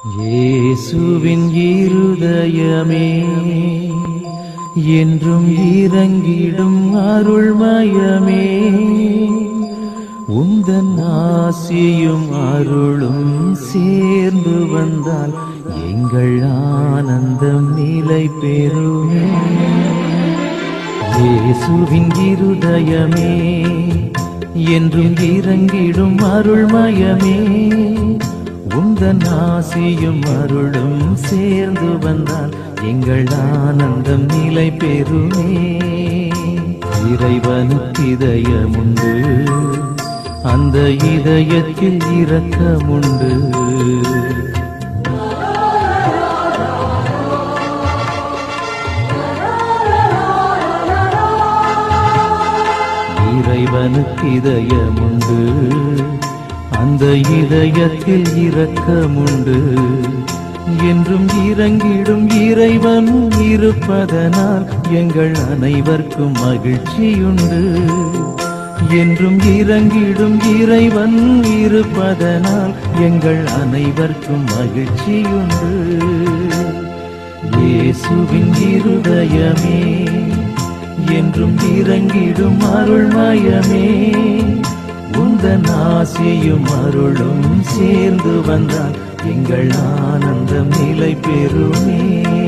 இயேசுவின் இருதயமே என்றும் இறங்கிடும் அருள்மயமே உந்தன் ஆசியும் அருளும் சேர்ந்து வந்தால் எங்கள் ஆனந்தம் நிலை பெறுமே இயேசுவின் இருதயமே என்றும் இறங்கிடும் அருள்மயமே உந்தன் ஆசியும் அருளும் சேர்ந்து வந்தால் எங்கள் ஆனந்தம் நிலை பெறுமே இறைவனுக்கு இதயமுண்டு அந்த இதயத்தில் இரக்கமுண்டு இறைவனுக்கு இதயமுண்டு அந்த இதயத்தில் இரக்கமுண்டு என்றும் இறங்கிடும் இறைவன் இருப்பதனால் எங்கள் அனைவர்க்கும் மகிழ்ச்சியுண்டு என்றும் இறங்கிடும் இறைவன் இருப்பதனால் எங்கள் அனைவர்க்கும் மகிழ்ச்சியுண்டு இயேசுவின் இருதயமே என்றும் இறங்கிடும் அருள்மயமே உந்தன் ஆசையும் அருளும் சேர்ந்து வந்தால் எங்கள் ஆனந்தம் நிலை பெறுமே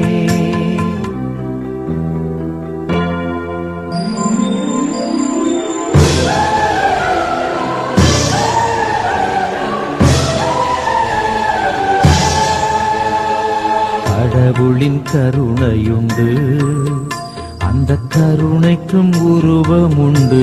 கடவுளின் கருணையுண்டு அந்த கருணைக்கும் உருவமுண்டு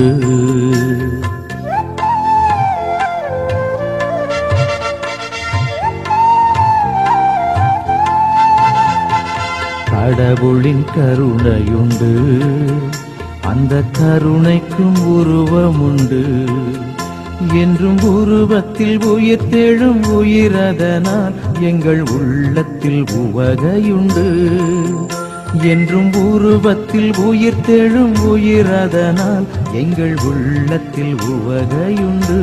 கடவுளின் கருணையுண்டு அந்த கருணைக்கும் உருவமுண்டு என்றும் உருவத்தில் உயிர் தேழும் உயிரதனால் எங்கள் உள்ளத்தில் உவகையுண்டு என்றும் உருவத்தில் உயிர் தேழும் உயிரதனால் எங்கள் உள்ளத்தில் உவகையுண்டு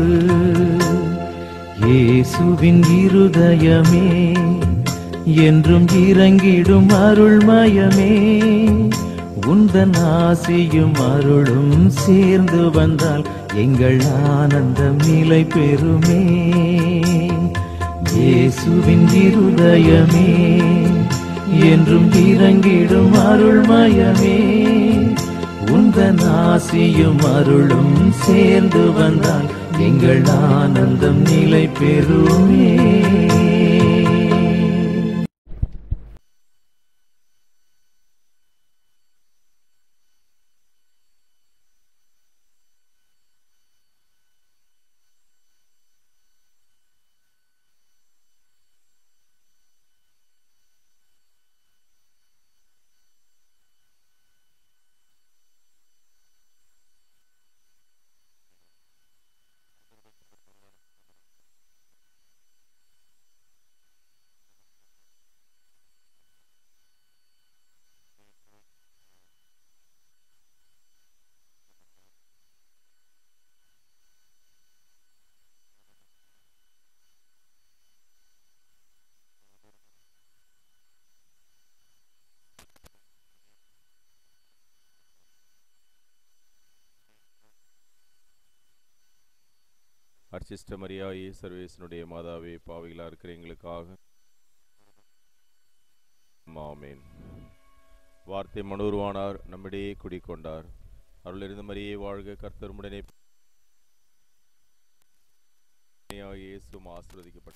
இயேசுவின் இருதயமே என்றும் இறங்கிடும் அருள்மயமே உந்தன் ஆசியும் அருளும் சேர்ந்து வந்தால் எங்கள் ஆனந்தம் நிலை பெறுமே இயேசுவின் இருதயமே என்றும் இறங்கிடும் அருள்மயமே உந்தன் ஆசியும் அருளும் சேர்ந்து வந்தால் எங்கள் ஆனந்தம் நிலை பெறுமே அர்ச்சிஷ்ட மரியாயே சர்வேசனுடைய மாதாவே பாவிகளா இருக்கிற எங்களுக்காக ஆமென் வார்த்தை மனூர்வானார் நம்மிடையே குடிக்கொண்டார் அருளிருந்த மரியே வாழ்க கர்த்தர் உடனே இயேசும் ஆசிர்வதிக்கப்பட்ட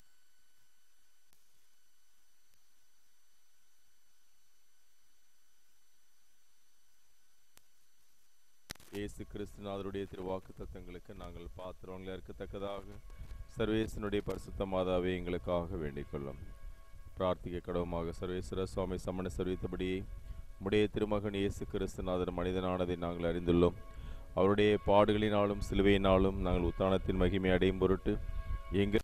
இயேசு கிறிஸ்துநாதருடைய திருவாக்கு தத்தங்களுக்கு நாங்கள் பாத்திரவங்களா இருக்கத்தக்கதாக சர்வேசனுடைய பரிசுத்த மாதாவே எங்களுக்காக வேண்டிக் கொள்ளும் பிரார்த்திக்க கடவுமாக சர்வேஸ்வர சுவாமி சமண சர்வித்தபடி உடைய திருமகன் இயேசு கிறிஸ்துநாதர் மனிதனானதை நாங்கள் அறிந்துள்ளோம் அவருடைய பாடுகளினாலும் சிலுவையினாலும் நாங்கள் உத்தானத்தின் மகிமை அடையும் பொருட்டு எங்கள்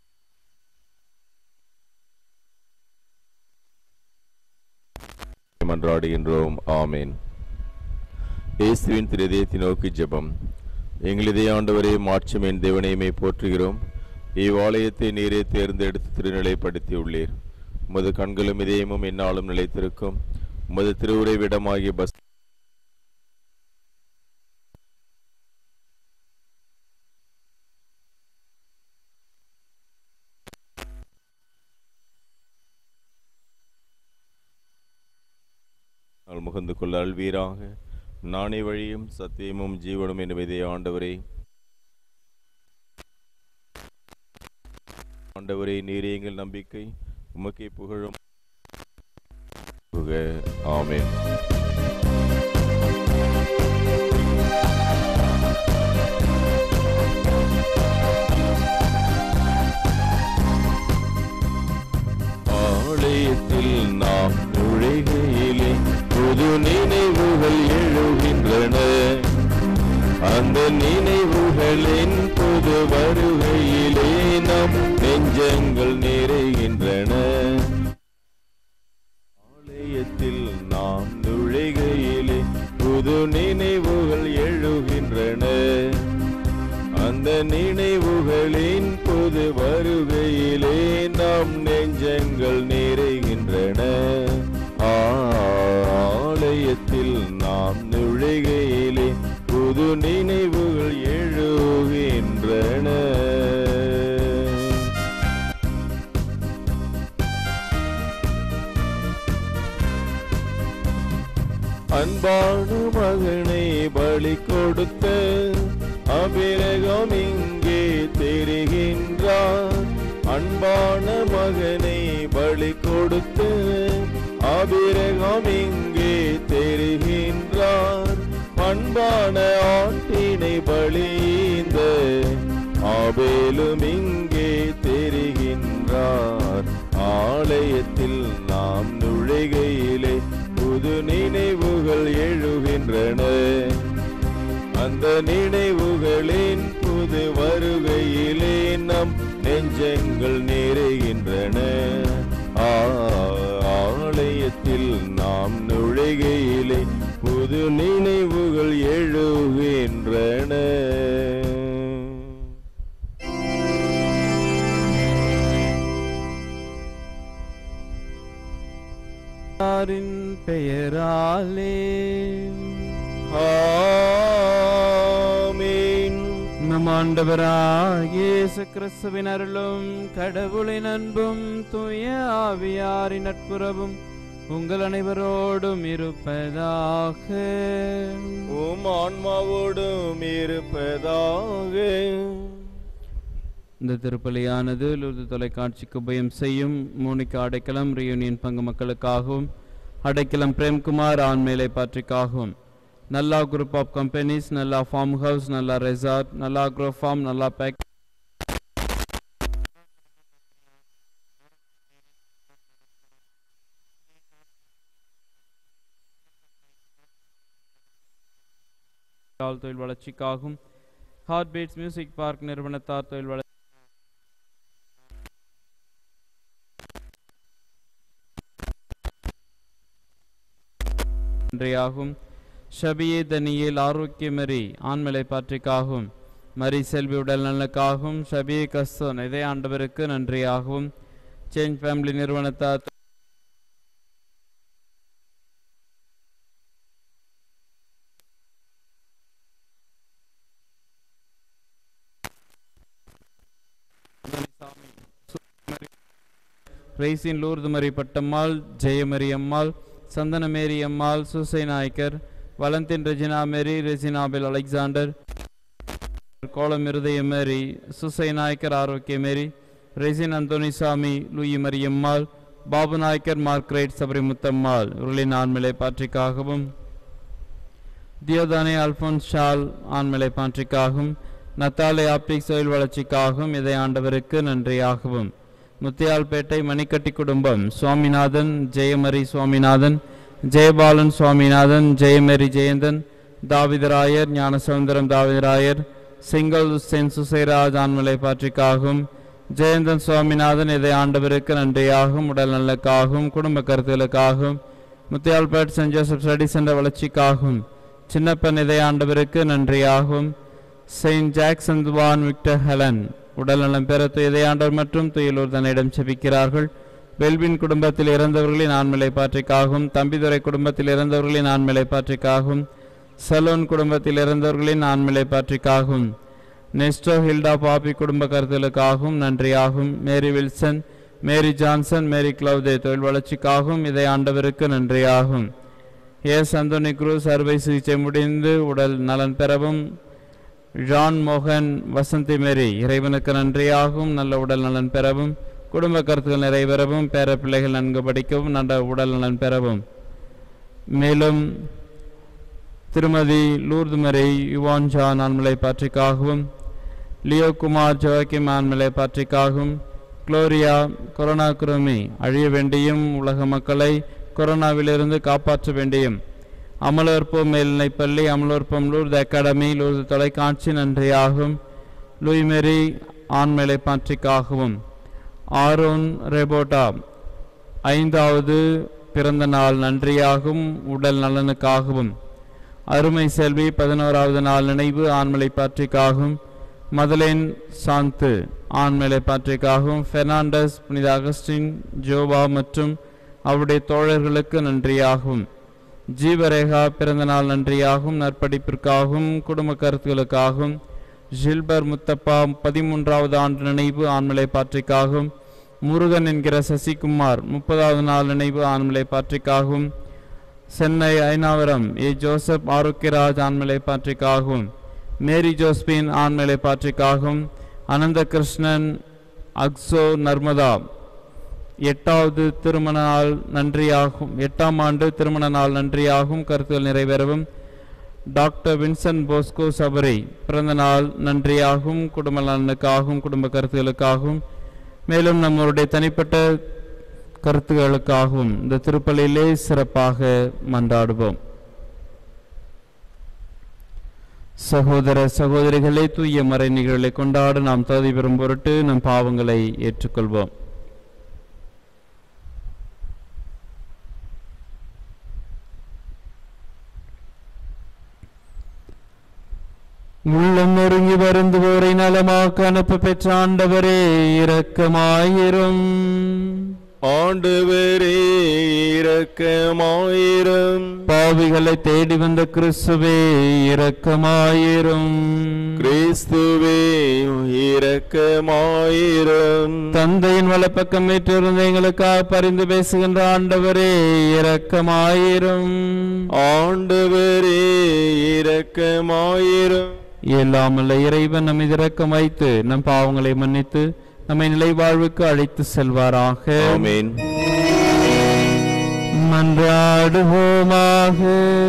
மன்றாடுகின்றோம் ஆமேன் இயேசுவின் திருதயத்தை நோக்கி ஜெபம் எங்களிதே ஆண்டவரே மாட்சிமேன் தேவனையுமே போற்றுகிறோம் இவ்வாலயத்தை நீரே தேர்ந்தெடுத்து திருநிலைப்படுத்தி உள்ளீர் உமது கண்களும் இதயமும் என்னாலும் நிலைத்திருக்கும் உமது திருவுரைவிடமாகிய பஸ் நாள் முகந்து கொள்ள அல்வீராக நானே வழியும் சத்தியமும் ஜீவனும் என்பதே ஆண்டவரே ஆண்டவரே நீரே எங்கள் நம்பிக்கை உமக்கே புகழும் புக ஆமென் ஆலயத்தில் நாம் நுழைகையிலே புது நினைவுகள் எழுகின்றன அந்த நினைவுகளின் புது வருகையிலே நம் நெஞ்சங்கள் நிறைகின்றன ஆலயத்தில் நாம் நுழைகையிலே புது நினைவுகள் எழுகின்றன அந்த நினைவுகளின் புது வருகையிலே நம் நெஞ்சங்கள் நிறைகின்றன ஆலயத்தில் நாம் நுழைகையிலே புது நினைவுகள் எழுகின்றன அன்பான மகனை பலி கொடுத்த அபிரகம் இங்கே தெரிகின்றார் அன்பான மகனை பலி கொடுத்து அபிரகம் இங்கே தெரிகின்றார் அன்பான ஆட்டினை பலிந்த ஆபேலும் இங்கே தெரிகின்றார் ஆலயத்தில் நாம் நுழைகையிலே புது நினைவுகள் எழுகின்றன அந்த நினைவுகளின் புது வருகையிலே நம் நெஞ்சங்கள் நிறைகின்றன ஆ- ஆலயத்தில் நாம் நுழைகையிலே புது நினைவுகள் எழுகின்றன யாரின் பெயராலே ஆமீன் நம் ஆண்டவராகிய இயேசு கிறிஸ்துவின் அருளும் கடவுளின் அன்பும் தூய ஆவியாரின் நட்புறவும் உங்கள் அனைவரோடும் இருப்பதாக உம் ஆன்மாவோடும் இருப்பதாக இந்த திருப்பலியானது லூர்து தொலைக்காட்சிக்கு உபயம் செய்யும் மோனிகா அடைக்கலம் ரியூனியன் பங்கு மக்களுக்காகவும் அடைக்கலம் பிரேம்குமார் ஆண்மேலை பாற்றிக்காகவும் நல்லா குரூப் ஆஃப் கம்பெனிஸ் நல்லா ஃபார்ம் ஹவுஸ் நல்லா ரெசார்ட் நல்லா அக்ரோ ஃபார்ம் நல்லா பேக் தொழில் வளர்ச்சிக்காகவும் ஹார்ட் பீட்ஸ் மியூசிக் பார்க் நிறுவனத்தார் தொழில் வளர்ச்சி நன்றியாகும் ஷபியே தனியில் ஆரோக்கியமரி ஆண்மலை பாற்றிக்காகவும் மரி செல்வி உடல் நலனுக்காகவும் ஷபியே கஸ்தோன் இதய ஆண்டவருக்கு நன்றியாகவும் சேஞ்ச் ஃபேமிலி நிறுவனத்தார் ரைசின் Lourdu Mari Pattammal Jayamari Ammal Santhanamary Ammal Susai Nayakkar Valentine Regina Mary ரெஜினாபெல் அலெக்சாண்டர் கோலம் இருதய மேரி சுசை நாயக்கர் ஆரோக்கிய மேரி ரெசின் அந்தோனிசாமி லூயி மரியம்மாள் பாபு நாயக்கர் மார்க்ரைட் சபரிமுத்தம்மாள் இவர்களின் ஆண்மலை பாற்றிக்காகவும் தியோதானே அல்போன்ஸ் ஷால் ஆண்மலை பாற்றிக்காகவும் நத்தாலை ஆப்டிக்ஸ் தொழில் வளர்ச்சிக்காகவும் இதை ஆண்டவருக்கு நன்றியாகவும் முத்தியால்பேட்டை மணிக்கட்டி குடும்பம் சுவாமிநாதன் ஜெயமரி சுவாமிநாதன் ஜெயபாலன் சுவாமிநாதன் ஜெயமரி ஜெயந்தன் தாவிதராயர் ஞானசவுந்தரம் தாவிதராயர் சிங்கல் சென் சுசைராஜ் ஆண்மலை பாற்றிக்காகவும் ஜெயந்தன் சுவாமிநாதன் இதை ஆண்டவருக்கு நன்றியாகவும் உடல் நலனுக்காகவும் குடும்ப கருத்துகளுக்காகவும் Muthialpet saint Joseph study centre வளர்ச்சிக்காகவும் சின்னப்பன் இதை ஆண்டவருக்கு நன்றியாகவும் செயின்ட் ஜாக்சன் துவான் விக்டர் ஹெலன் உடல்நலம் பெற துயதையாண்டவர் மற்றும் துயிலூர் தன்னிடம் செபிக்கிறார்கள் வெல்வின் குடும்பத்தில் இறந்தவர்களின் ஆண்மலை பாற்றிக்காகவும் தம்பிதுரை குடும்பத்தில் இறந்தவர்களின் ஆண்மலை பாற்றிக்காகவும் சலோன் குடும்பத்தில் இறந்தவர்களின் ஆண்மலை பாற்றிக்காகவும் நெஸ்டோ ஹில்டா பாப்பி குடும்ப கருத்துகளுக்காகவும் நன்றியாகும் மேரி வில்சன் மேரி ஜான்சன் மேரி கிளவுதே தொழில் வளர்ச்சிக்காகவும் இதை ஆண்டவருக்கு நன்றியாகும் எஸ் அந்தோனி குரூஸ் அறுவை சிகிச்சை முடிந்து உடல் நலன் பெறவும் ஜான் மோகன் வசந்தி மேரி இறைவனுக்கு நன்றியாகவும் நல்ல உடல் நலன் பெறவும் குடும்ப கருத்துக்கள் நிறைவேறவும் பேர பிள்ளைகள் நன்கு படிக்கவும் நல்ல உடல் நலன் பெறவும் மேலும் திருமதி லூர்து மறை யுவான் ஜான் ஆண்மலை பாற்றிக்காகவும் லியோ குமார் ஜோக்கிம் ஆண்மலை பாற்றிக்காகவும் குளோரியா கொரோனா கிருமி அழிய வேண்டியும் உலக மக்களை கொரோனாவிலிருந்து காப்பாற்ற வேண்டியும் அமலோற்பம் மேல்நிலைப்பள்ளி அமலோற்பம் லூர்து அகாடமி லூர்து தொலைக்காட்சி நன்றியாகும் லூய்மெரி ஆண்மலை பாற்றிக்காகவும் ஆரோன் ரெபோட்டா ஐந்தாவது பிறந்த நாள் நன்றியாகும் உடல் நலனுக்காகவும் அருமை செல்வி பதினோராவது நாள் நினைவு ஆண்மலை பாற்றிக்காகவும் மதலேன் சாந்து ஆண்மலை பாற்றிக்காகவும் பெர்னாண்டஸ் புனித அகஸ்டின் ஜோபா மற்றும் அவருடைய தோழர்களுக்கு நன்றியாகும் ஜீவரேகா பிறந்த நாள் நன்றியாகும் நற்படிப்பிற்காகவும் குடும்ப கருத்துகளுக்காகவும் ஜில்பர் முத்தப்பா பதிமூன்றாவது ஆண்டு நினைவு ஆண்மலை பாற்றிக்காகவும் முருகன் என்கிற சசிகுமார் முப்பதாவது நாள் நினைவு ஆண்மலை பாற்றிக்காகவும் சென்னை ஐநாவரம் ஏ ஜோசப் ஆரோக்கியராஜ் ஆண்மலை பாற்றிக்காகவும் மேரி ஜோஸ்பின் ஆண்மலை பாற்றிக்காகவும் அனந்த கிருஷ்ணன் அக்ஸோ நர்மதா எட்டாவது திருமண நாள் நன்றியாகும் எட்டாம் ஆண்டு திருமண நாள் நன்றியாகும் கருத்துகள் நிறைவேறவும் டாக்டர் வின்சென்ட் போஸ்கோ சபரி பிறந்த நாள் நன்றியாகும் குடும்ப நலனுக்காகவும் குடும்ப கருத்துகளுக்காகவும் மேலும் நம்மளுடைய தனிப்பட்ட கருத்துகளுக்காகவும் இந்த திருப்பலியிலே சிறப்பாக மன்றாடுவோம் சகோதர சகோதரிகளே தூய மறை நிகழ்வை கொண்டாட நாம் தகுதி பெறும் பொருட்டு நம் பாவங்களை ஏற்றுக்கொள்வோம் உள்ளம் நொறுங்கி வருந்துவோரை நலமாக்க அனுப்ப பெற்ற ஆண்டவரே இரக்கமாயிரும் ஆண்டவரே இரக்கமாயிரும் பாவிகளை தேடி வந்த கிறிஸ்துவே இரக்கமாயிரும் கிறிஸ்துவே இரக்கமாயிரும் தந்தையின் வலப்பக்கம் ஏற்றிருந்த எங்களுக்காக பரிந்து பேசுகின்ற ஆண்டவரே இரக்கமாயிரும் ஆண்டவரே இரக்கமாயிரும் இயலாமல்ல இறைவன் நம்மை இரக்கம் வைத்து நம் பாவங்களை மன்னித்து நம்மை நிலை வாழ்வுக்கு அழைத்து செல்வாராக ஆமென் மன்றாடுவோமாக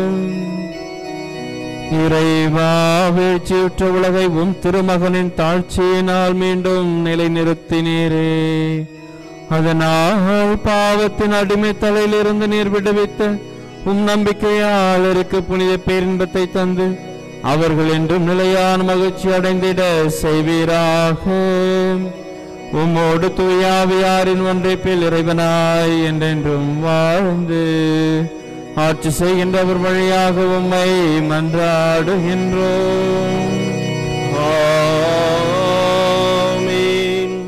இறைவா வீழ்ச்சியுற்ற உலகை உம் திருமகனின் தாழ்ச்சியினால் மீண்டும் நிலைநிறுத்தினீரே அதனால் பாவத்தின் அடிமை தலையிலிருந்து நீர் விடுவித்த உம் நம்பிக்கையாளருக்கு புனித பேரின்பத்தை தந்து அவர்கள் என்றும் நிலையான மகிழ்ச்சி அடைந்திட செய்வீராக உம்மோடு தூயாவியாரின் ஒன்றைப்பில் இறைவனாய் என்றென்றும் வாழ்ந்து ஆட்சி செய்கின்றவர் வழியாக உம்மை மன்றாடுகின்றோம் ஆமென்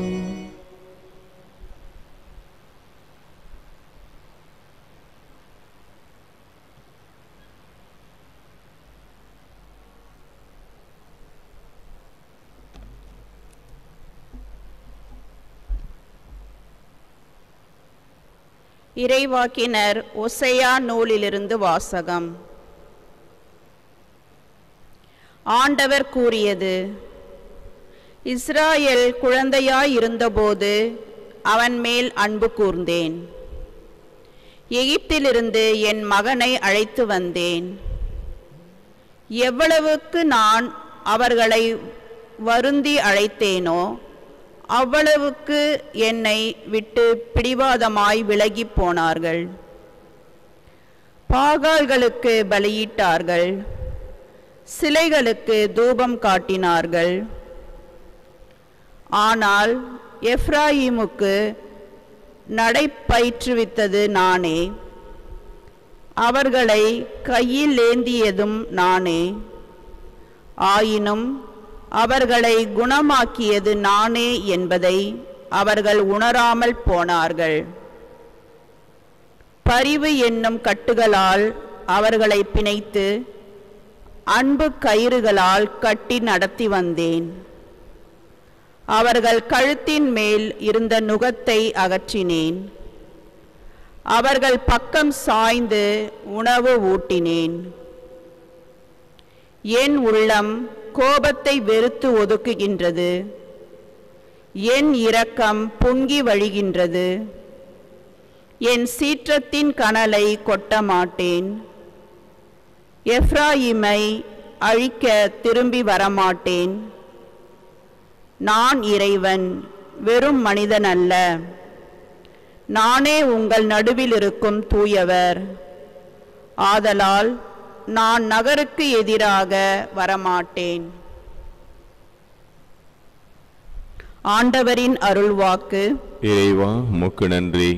இறைவாக்கினர் ஒசையா நூலிலிருந்து வாசகம் ஆண்டவர் கூறியது இஸ்ராயேல் குழந்தையாய் இருந்தபோது அவன் மேல் அன்பு கூர்ந்தேன் எகிப்திலிருந்து என் மகனை அழைத்து வந்தேன் எவ்வளவுக்கு நான் அவர்களை வருந்தி அழைத்தேனோ அவ்வளவுக்கு என்னை விட்டு பிடிவாதமாய் விலகிப் போனார்கள் பாகால்களுக்கு பலியிட்டார்கள் சிலைகளுக்கு தூபம் காட்டினார்கள் ஆனால் எப்ராயிமுக்கு நடைப்பயிற்றுவித்தது நானே அவர்களை கையில் ஏந்தியதும் நானே ஆயினும் அவர்களை குணமாக்கியது நானே என்பதை அவர்கள் உணராமல் போனார்கள் பரிவு என்னும் கட்டுகளால் அவர்களை பிணைத்து அன்பு கயிறுகளால் கட்டி நடத்தி வந்தேன் அவர்கள் கழுத்தின் மேல் இருந்த நுகத்தை அகற்றினேன் அவர்கள் பக்கம் சாய்ந்து உணவு ஊட்டினேன் என் உள்ளம் கோபத்தை வெறுத்து ஒதுக்குகின்றது என் இரக்கம் பொங்கி வழிகின்றது என் சீற்றத்தின் கனலை கொட்ட மாட்டேன் எப்ராயிமை அழிக்க திரும்பி வரமாட்டேன் நான் இறைவன் வெறும் மனிதன் அல்ல நானே உங்கள் நடுவில் இருக்கும் தூயவர் ஆதலால் நான் நகருக்கு எதிராக வரமாட்டேன் ஆண்டவரின் அருள்வாக்கு இறைவா முக்கு நன்றி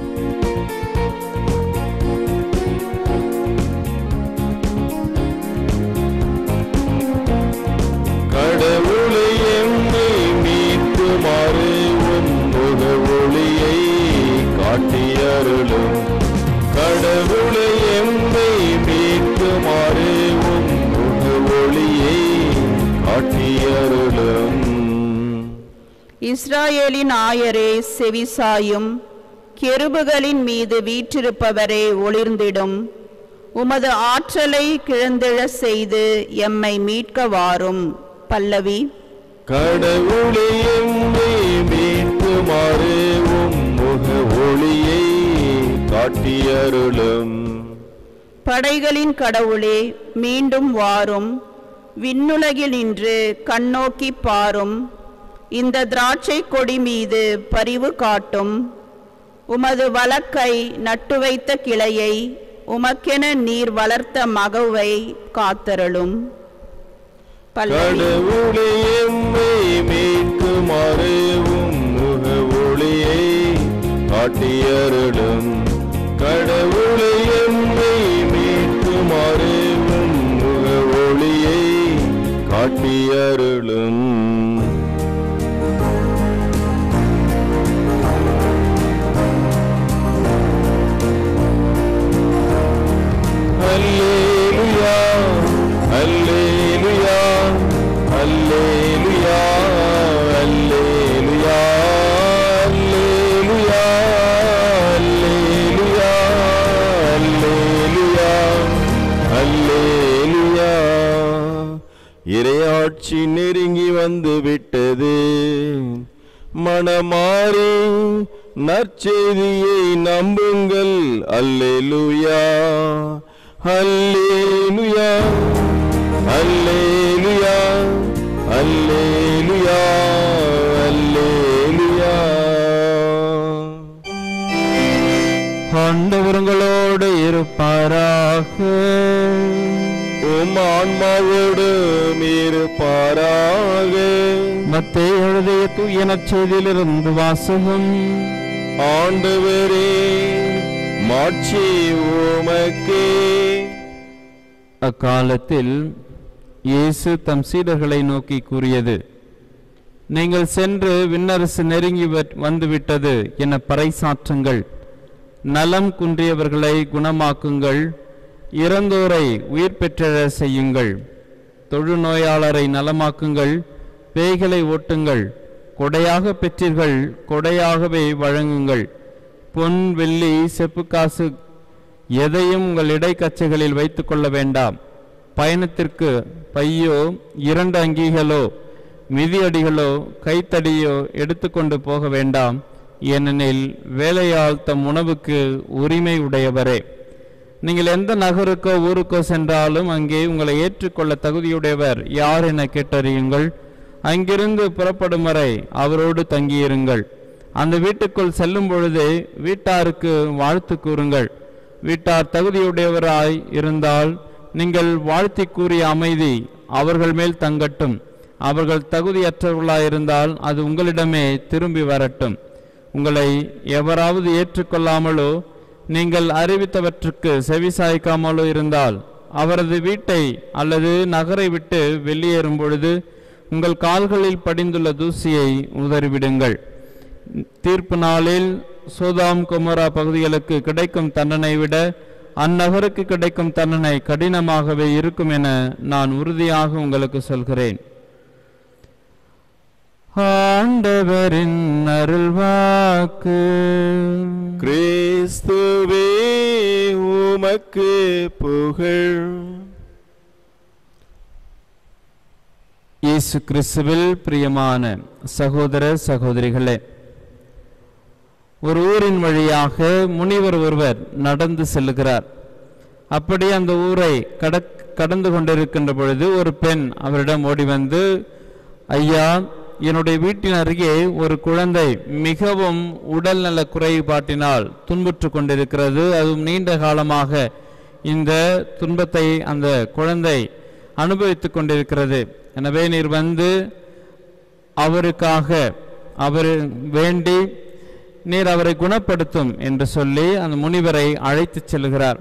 கடவுளை எம்மை மீட்குமாறு உம் முக ஒளியை காட்டியருளும் கடவுளை எம்மை மீட்குமாறு உம் முக ஒளியை காட்டியருளும் இஸ்ராயேலின் ஆயரே செவிசாயும் கெருபுகளின் மீது வீற்றிருப்பவரே ஒளிர்ந்திடும் உமது ஆற்றலை கிழந்தெழச் செய்து எம்மை மீட்க வாரும் பல்லவி கடவுளே எம்மை மீட்குமாறு உம் முக ஒளியை காட்டியருளும் படைகளின் கடவுளே மீண்டும் வாரும் விண்ணுலகில் நின்று கண்ணோக்கி பாரும் இந்த திராட்சை கொடி மீது பரிவு காட்டும் உமது வலக்கை நட்டு வைத்த கிளையை உமக்கென நீர் வளர்த்த மகவை காத்தருளும் பல்லவி கடவுளே எம்மை மீட்குமாறு உம் முக ஒளியை காட்டியருளும் கடவுளே எம்மை மீட்குமாறு உம் முக ஒளியை காட்டியருளும் அல்லேலுயா அல்லேலுயா அல்லேலுயா அல்லேலுயா அல்லேலுயா அல்லேலுயா அல்லேலுயா அல்லேலுயா இறையாட்சி நெருங்கி வந்து விட்டது மனமாறி நற்செய்தியை நம்புங்கள் அல்லேலுயா அல்லேலுயா அல்லேலுயா அல்லேலுயா அல்லேலுயா ஆண்டவர்களோடு இருப்பாராக உம் ஆன்மாவோடு இருப்பாராக மத்தேயு எழுதிய தூய நற்செய்தியிலிருந்து வாசகம் ஆண்டவரே மாட்சி உமக்கே அக்காலத்தில் இயேசு தம் சீடர்களை நோக்கி கூறியது நீங்கள் சென்று விண்ணரசு நெருங்கி வ- வந்துவிட்டது என பறைசாற்றுங்கள் நலம் குன்றியவர்களை குணமாக்குங்கள் இறந்தோரை உயிர் பெற்றெழ செய்யுங்கள் தொழுநோயாளரை நலமாக்குங்கள் பேய்களை ஓட்டுங்கள் கொடையாக பெற்றீர்கள் கொடையாகவே வழங்குங்கள் பொன் வெள்ளி செப்பு காசு எதையும் உங்கள் இடைக்கச்சைகளில் வைத்துக் கொள்ள வேண்டாம் பயணத்திற்கு பையோ இரண்டு அங்கிகளோ மிதியடிகளோ கைத்தடியோ எடுத்துக்கொண்டு போக வேண்டாம் ஏனெனில் வேலையாள் தம் உணவுக்கு உரிமை உடையவரே நீங்கள் எந்த நகருக்கோ ஊருக்கோ சென்றாலும் அங்கே உங்களை ஏற்றுக்கொள்ள தகுதியுடையவர் யார் என கேட்டறியுங்கள் அங்கிருந்து புறப்படும் வரை அவரோடு தங்கியிருங்கள் அந்த வீட்டுக்குள் செல்லும் பொழுதே வீட்டாருக்கு வாழ்த்து கூறுங்கள் வீட்டார் தகுதியுடையவராய் இருந்தால் நீங்கள் வாழ்த்தி கூறிய அமைதி அவர்கள் மேல் தங்கட்டும் அவர்கள் தகுதியற்றவர்களாயிருந்தால் அது உங்களிடமே திரும்பி வரட்டும் உங்களை எவராவது ஏற்றுக்கொள்ளாமலோ நீங்கள் அறிவித்தவற்றுக்கு செவிசாய்க்காமலோ இருந்தால் அவரது வீட்டை அல்லது நகரை விட்டு வெளியேறும் பொழுது உங்கள் கால்களில் படிந்துள்ள தூசியை உதறிவிடுங்கள் தீர்ப்பு நாளில் சோதாம் குமரா பகுதிகளுக்கு கிடைக்கும் தண்டனை விட அந்நகருக்கு கிடைக்கும் தண்டனை கடினமாகவே இருக்கும் என நான் உறுதியாக உங்களுக்கு சொல்கிறேன் ஆண்டவரின் அருள்வாக்கு கிறிஸ்துவே உமக்கு புகழ் இயேசு கிறிஸ்துவில் பிரியமான சகோதர சகோதரிகளே ஒரு ஊரின் வழியாக முனிவர் ஒருவர் நடந்து செல்லுகிறார் அப்படி அந்த ஊரை கடக் கடந்து கொண்டிருக்கின்ற பொழுது ஒரு பெண் அவரிடம் ஓடி வந்து ஐயா என்னுடைய வீட்டின் அருகே ஒரு குழந்தை மிகவும் உடல்நல குறைபாட்டினால் துன்புற்று கொண்டிருக்கிறது அதுவும் நீண்ட காலமாக இந்த துன்பத்தை அந்த குழந்தை அனுபவித்துக் கொண்டிருக்கிறது எனவே நீர் வந்து அவருக்காக அவர் வேண்டி நீர் அவரை குணப்படுத்தும் என்று சொல்லி அந்த முனிவரை அழைத்துச் செல்கிறார்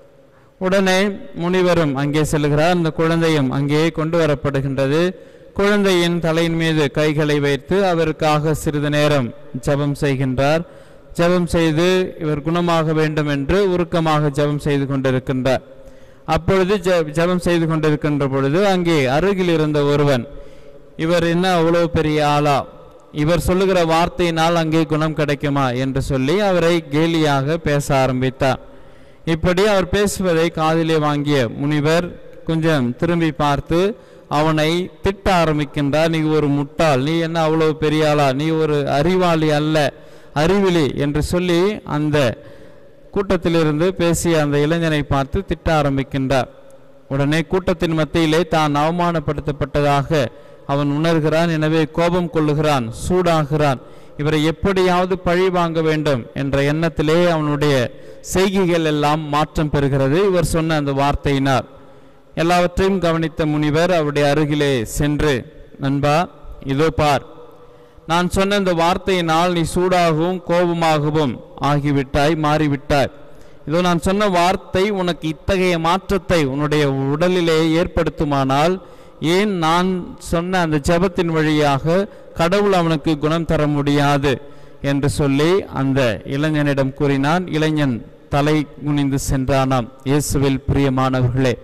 உடனே முனிவரும் அங்கே செல்கிறார் அந்த குழந்தையும் அங்கே கொண்டு வரப்படுகின்றது குழந்தையின் தலையின் மீது கைகளை வைத்து அவருக்காக சிறிது நேரம் ஜெபம் செய்கின்றார் ஜெபம் செய்து இவர் குணமாக வேண்டும் என்று உருக்கமாக ஜெபம் செய்து கொண்டிருக்கின்றார் அப்பொழுது ஜெ- ஜெபம் செய்து கொண்டிருக்கின்ற பொழுது அங்கே அருகில் இருந்த ஒருவன் இவர் என்ன அவ்வளவு பெரிய ஆளா இவர் சொல்லுகிற வார்த்தையினால் அங்கே குணம் கிடைக்குமா என்று சொல்லி அவரை கேலியாக பேச ஆரம்பித்தார் இப்படி அவர் பேசுவதை காதிலே வாங்கிய முனிவர் கொஞ்சம் திரும்பி பார்த்து அவனை திட்ட ஆரம்பிக்கின்றார் நீ ஒரு முட்டாள் நீ என்ன அவ்வளவு பெரிய ஆளா நீ ஒரு அறிவாளி அல்ல அறிவிலி என்று சொல்லி அந்த கூட்டத்திலிருந்து பேசிய அந்த இளைஞனை பார்த்து திட்ட ஆரம்பிக்கின்றார் உடனே கூட்டத்தின் மத்தியிலே தான் அவமானப்படுத்தப்பட்டதாக அவன் உணர்கிறான் எனவே கோபம் கொள்ளுகிறான் சூடாகிறான் இவரை எப்படியாவது பழி வாங்க வேண்டும் என்ற எண்ணத்திலே அவனுடைய செய்கைகள் எல்லாம் மாற்றம் பெறுகிறது இவர் சொன்ன அந்த வார்த்தையினார் எல்லாவற்றையும் கவனித்த முனிவர் அவருடைய அருகிலே சென்று நண்பா இதோ பார் நான் சொன்ன இந்த வார்த்தையினால் நீ சூடாகவும் கோபமாகவும் ஆகிவிட்டாய் மாறிவிட்டாய் இதோ நான் சொன்ன வார்த்தை உனக்கு இத்தகைய மாற்றத்தை உன்னுடைய உடலிலே ஏற்படுத்துமானால் ஏன் நான் சொன்ன அந்த ஜெபத்தின் வழியாக கடவுள் அவனுக்கு குணம் தர முடியாது என்று சொல்லி அந்த இளைஞனிடம் கூறினான் இளைஞன் தலை குனிந்து சென்றானாம் இயேசுவில் பிரியமானவர்களே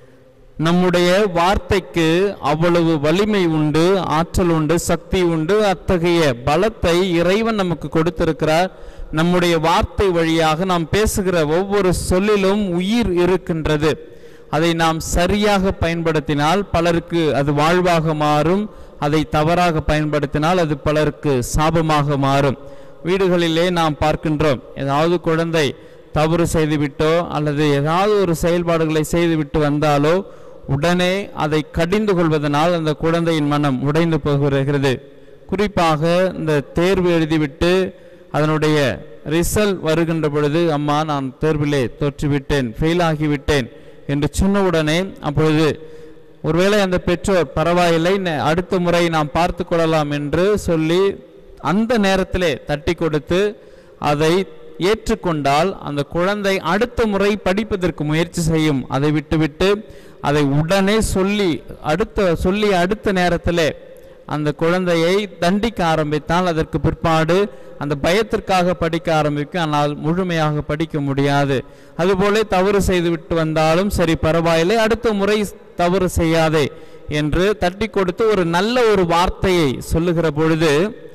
நம்முடைய வார்த்தைக்கு அவ்வளவு வலிமை உண்டு ஆற்றல் உண்டு சக்தி உண்டு அத்தகைய பலத்தை இறைவன் நமக்கு கொடுத்திருக்கிறார் நம்முடைய வார்த்தை வழியாக நாம் பேசுகிற ஒவ்வொரு சொல்லிலும் உயிர் இருக்கின்றது அதை நாம் சரியாக பயன்படுத்தினால் பலருக்கு அது வாழ்வாக மாறும் அதை தவறாக பயன்படுத்தினால் அது பலருக்கு சாபமாக மாறும் வீடுகளிலே நாம் பார்க்கின்றோம் ஏதாவது குழந்தை தவறு செய்துவிட்டோ அல்லது ஏதாவது ஒரு செயல்பாடுகளை செய்துவிட்டு வந்தாலோ உடனே அதை கடிந்து கொள்வதனால் அந்த குழந்தையின் மனம் உடைந்து போகிறது குறிப்பாக இந்த தேர்வு எழுதிவிட்டு அதனுடைய ரிசல்ட் வருகின்ற பொழுது அம்மா நான் தேர்விலே தோற்றுவிட்டேன் ஃபெயில் ஆகிவிட்டேன் என்று சொன்ன உடனே அப்பொழுது ஒருவேளை அந்த பெற்றோர் பரவாயில்லை ந- அடுத்த முறை நாம் பார்த்து கொள்ளலாம் என்று சொல்லி அந்த நேரத்திலே தட்டி கொடுத்து அதை ஏற்றுக்கொண்டால் அந்த குழந்தை அடுத்த முறை படிப்பதற்கு முயற்சி செய்யும் அதை விட்டுவிட்டு அதை உடனே சொல்லி அடுத்த சொல்லி அடுத்த நேரத்திலே அந்த குழந்தையை தண்டிக்க ஆரம்பித்தால் அதற்கு பிற்பாடு அந்த பயத்திற்காக படிக்க ஆரம்பிக்கும் ஆனால் முழுமையாக படிக்க முடியாது அதுபோல தவறு செய்துவிட்டு வந்தாலும் சரி பரவாயில்லை அடுத்த முறை தவறு செய்யாதே என்று தட்டி கொடுத்து ஒரு நல்ல ஒரு வார்த்தையை சொல்லுகிற பொழுது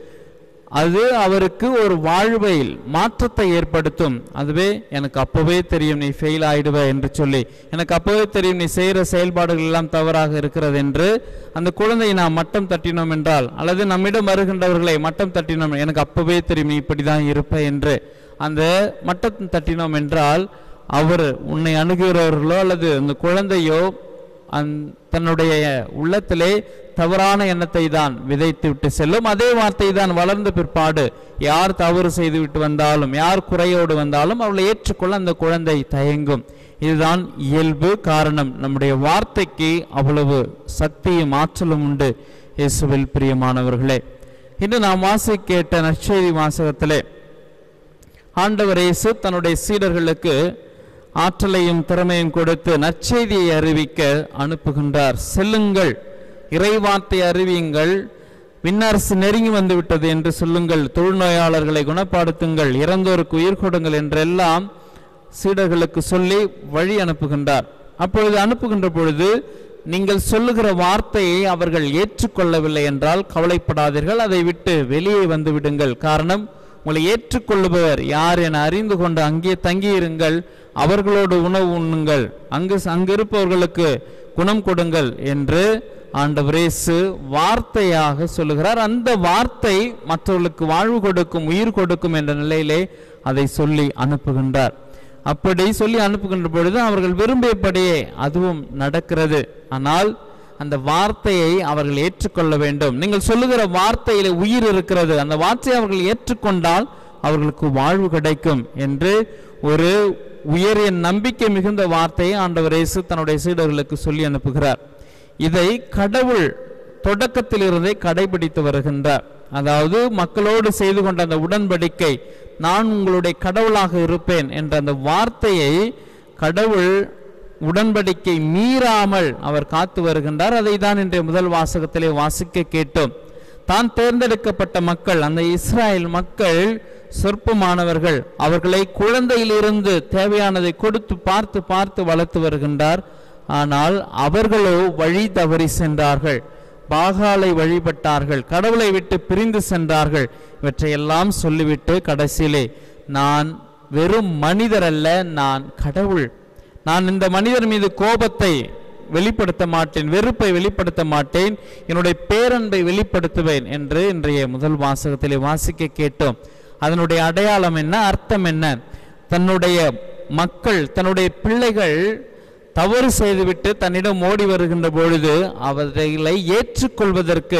அது அவருக்கு ஒரு வாழ்வையில் மாற்றத்தை ஏற்படுத்தும் அதுவே எனக்கு அப்பவே தெரியும் நீ ஃபெயில் ஆயிடுவ என்று சொல்லி எனக்கு அப்பவே தெரியும் நீ செய்கிற செயல்பாடுகள் எல்லாம் தவறாக இருக்கிறது என்று அந்த குழந்தையை நாம் மட்டம் தட்டினோம் என்றால் அல்லது நம்மிடம் வருகின்றவர்களை மட்டம் தட்டினோம் எனக்கு அப்பவே தெரியும் நீ இப்படிதான் இருப்ப என்று அந்த மட்டம் தட்டினோம் என்றால் அவர் உன்னை அணுகுகிறவர்களோ அல்லது அந்த குழந்தையோ அந் தன்னுடைய உள்ளத்திலே தவறான எண்ணத்தை தான் விதைத்து விட்டு செல்லும் அதே வார்த்தை தான் வளர்ந்த பிற்பாடு யார் தவறு செய்து விட்டு வந்தாலும் யார் குறையோடு வந்தாலும் அவளை ஏற்றுக்கொள்ள அந்த குழந்தை தயங்கும் இதுதான் இயல்பு காரணம் நம்முடைய வார்த்தைக்கு அவ்வளவு சக்தியும் ஆற்றலும் உண்டு இயேசுவில் பிரியமானவர்களே இன்று நாம் வாசி கேட்ட நற்செய்தி வாசகத்திலே ஆண்டவர் இயேசு தன்னுடைய சீடர்களுக்கு ஆற்றலையும் திறமையும் கொடுத்து நற்செய்தியை அறிவிக்க அனுப்புகின்றார் செல்லுங்கள் இறைவார்த்தை அறிவியுங்கள் விண்ணரசு நெருங்கி வந்து விட்டது என்று சொல்லுங்கள் தொழுநோயாளர்களை குணப்படுத்துங்கள் இறந்தோருக்கு உயிர் கொடுங்கள் என்றெல்லாம் சீடர்களுக்கு சொல்லி வழி அனுப்புகின்றார் அப்பொழுது அனுப்புகின்ற பொழுது நீங்கள் சொல்லுகிற வார்த்தையை அவர்கள் ஏற்றுக்கொள்ளவில்லை என்றால் கவலைப்படாதீர்கள் அதை விட்டு வெளியே வந்து விடுங்கள் காரணம் உங்களை ஏற்றுக்கொள்ளுபவர் யார் என அறிந்து கொண்டு அங்கே தங்கியிருங்கள் அவர்களோடு உணவு உண்ணுங்கள் அங்கு அங்கு இருப்பவர்களுக்கு குணம் கொடுங்கள் என்று ஆண்டவர் இயேசு வார்த்தையாக சொல்லுகிறார் அந்த வார்த்தை மற்றவர்களுக்கு வாழ்வு கொடுக்கும் உயிர் கொடுக்கும் என்ற நிலையிலே அதை சொல்லி அனுப்புகின்றார் அப்படி சொல்லி அனுப்புகின்ற பொழுது அவர்கள் விரும்பியபடியே அதுவும் நடக்கிறது ஆனால் அந்த வார்த்தையை அவர்கள் ஏற்றுக்கொள்ள வேண்டும் நீங்கள் சொல்லுகிற வார்த்தையிலே உயிர் இருக்கிறது அந்த வார்த்தையை அவர்கள் ஏற்றுக்கொண்டால் அவர்களுக்கு வாழ்வு கிடைக்கும் என்று ஒரு உயரிய நம்பிக்கை மிகுந்த வார்த்தையை ஆண்டவர் இயேசு தன்னுடைய சீடர்களுக்கு சொல்லி அனுப்புகிறார் இதை கடவுள் தொடக்கத்திலிருந்தே கடைபிடித்து வருகின்றார் அதாவது மக்களோடு செய்து கொண்ட அந்த உடன்படிக்கை நான் உங்களுடைய கடவுளாக இருப்பேன் என்ற அந்த வார்த்தையை கடவுள் உடன்படிக்கை மீறாமல் அவர் காத்து வருகின்றார் அதை தான் இன்றைய முதல் வாசகத்திலே வாசிக்க கேட்டோம் தான் தேர்ந்தெடுக்கப்பட்ட மக்கள் அந்த இஸ்ராயேல் மக்கள் சொற்பமானவர்கள் அவர்களை குழந்தையிலிருந்து தேவையானதை கொடுத்து பார்த்து பார்த்து வளர்த்து வருகின்றார் ஆனால் அவர்களோ வழி தவறி சென்றார்கள் பாகாலை வழிபட்டார்கள் கடவுளை விட்டு பிரிந்து சென்றார்கள் இவற்றையெல்லாம் சொல்லிவிட்டு கடைசியிலே நான் வெறும் மனிதர் அல்ல நான் கடவுள் நான் இந்த மனிதர் மீது கோபத்தை வெளிப்படுத்த மாட்டேன் வெறுப்பை வெளிப்படுத்த மாட்டேன் என்னுடைய பேரன்பை வெளிப்படுத்துவேன் என்று இன்றைய முதல் வாசகத்திலே வாசிக்க கேட்டோம் அதனுடைய அடையாளம் என்ன அர்த்தம் என்ன தன்னுடைய மக்கள் தன்னுடைய பிள்ளைகள் தவறு செய்துவிட்டு தன்னிடம் ஓடி வருகின்ற பொழுது அவர்களை ஏற்றுக்கொள்வதற்கு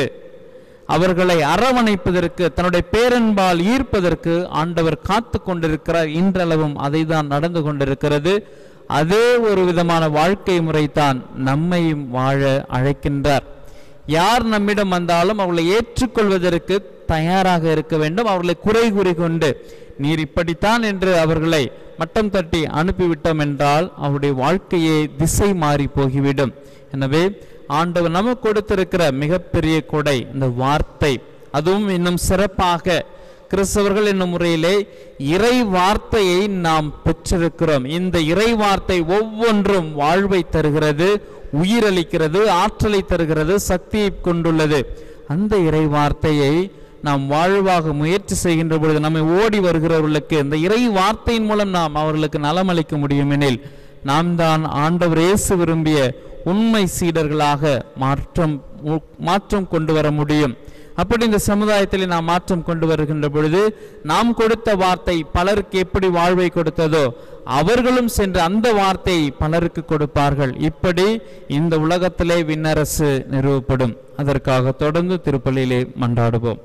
அவர்களை அரவணைப்பதற்கு தன்னுடைய பேரன்பால் ஈர்ப்பதற்கு ஆண்டவர் காத்து கொண்டிருக்கிறார் இன்றளவும் அதை தான் நடந்து கொண்டிருக்கிறது அதே ஒரு விதமான வாழ்க்கை முறைதான் நம்மையும் வாழ அழைக்கின்றார் யார் நம்மிடம் வந்தாலும் அவர்களை ஏற்றுக்கொள்வதற்கு தயாராக இருக்க வேண்டும் அவர்களை குறை கூறி கொண்டு நீர் இப்படித்தான் என்று அவர்களை மட்டம் தட்டி அனுப்பிவிட்டோம் என்றால் அவருடைய வாழ்க்கையே திசை மாறி போகிவிடும் எனவே ஆண்டவர் நமக்கு கொடுத்திருக்கிற மிகப்பெரிய கொடை இந்த வார்த்தை அதுவும் இன்னும் சிறப்பாக கிறிஸ்தவர்கள் என்னும் முறையிலே இறை வார்த்தையை நாம் பெற்றிருக்கிறோம் இந்த இறை வார்த்தை ஒவ்வொன்றும் வாழ்வை தருகிறது உயிரளிக்கிறது ஆற்றலை தருகிறது சக்தியை கொண்டுள்ளது அந்த இறை வார்த்தையை நாம் வாழ்வாக முயற்சி செய்கின்ற பொழுது நம்மை ஓடி வருகிறவர்களுக்கு இந்த இறை வார்த்தையின் மூலம் நாம் அவர்களுக்கு நலமளிக்க முடியும் எனில் நாம் தான் ஆண்டவர் இயேசு விரும்பிய உண்மை சீடர்களாக மாற்றம் மாற்றம் கொண்டு வர முடியும் அப்படி இந்த சமுதாயத்தில் நாம் மாற்றம் கொண்டு வருகின்ற பொழுது நாம் கொடுத்த வார்த்தை பலருக்கு எப்படி வாழ்வை கொடுத்ததோ அவர்களும் சென்று அந்த வார்த்தையை பலருக்கு கொடுப்பார்கள் இப்படி இந்த உலகத்திலே விண்ணரசு நிறுவப்படும் அதற்காக தொடர்ந்து திருப்பலியிலே மன்றாடுவோம்